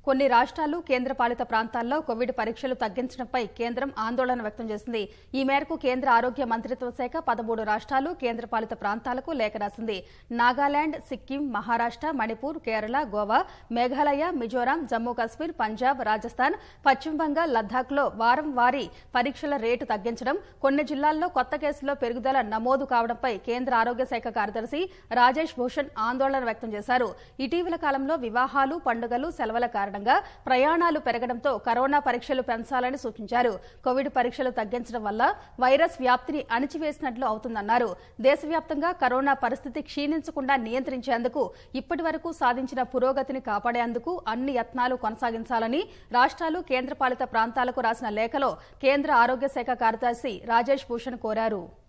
కొన్ని రాష్ట్రాలు కేంద్రపాలిత ప్రాంతాల్లో కోవిడ్ పరీక్షలు తగ్గించడంపై కేంద్రం ఆందోళన వ్యక్తం చేసింది ఈ మేరకు కేంద్ర ఆరోగ్య మంత్రిత్వ శాఖ పదమూడు రాష్ట్రాలు కేంద్రపాలిత ప్రాంతాలకు లేఖ రాసింది నాగాలాండ్ సిక్కిం మహారాష్ట్ర మణిపూర్ కేరళ గోవా మేఘాలయ మిజోరాం జమ్మూ కాశ్మీర్ పంజాబ్ రాజస్థాన్ పశ్చిమ బంగాల్ లద్దాఖ్లో వారం వారీ పరీక్షల రేటు తగ్గించడం కొన్ని జిల్లాల్లో కొత్త కేసుల్లో పెరుగుదల నమోదు కావడంపై కేంద్ర ఆరోగ్య శాఖ కార్యదర్శి రాజేష్ భూషణ్ ఆందోళన వ్యక్తం చేశారు ఇటీవల కాలంలో వివాహాలు పండుగలు సెలవుల కారణంగా ప్రయాణాలు పెరగడంతో కరోనా పరీక్షలు పెంచాలని సూచించారు కోవిడ్ పరీక్షలు తగ్గించడం వల్ల వైరస్ వ్యాప్తిని అణిచివేసినట్లు అవుతుందన్నారు దేశవ్యాప్తంగా కరోనా పరిస్థితి క్షీణించకుండా నియంత్రించేందుకు ఇప్పటి వరకు సాధించిన పురోగతిని కాపాడేందుకు అన్ని యత్నాలు కొనసాగించాలని రాష్ట్రాలు కేంద్రపాలిత ప్రాంతాలకు రాసిన లేఖలో కేంద్ర ఆరోగ్య శాఖ కార్యదర్శి రాజేష్ భూషణ్ కోరారు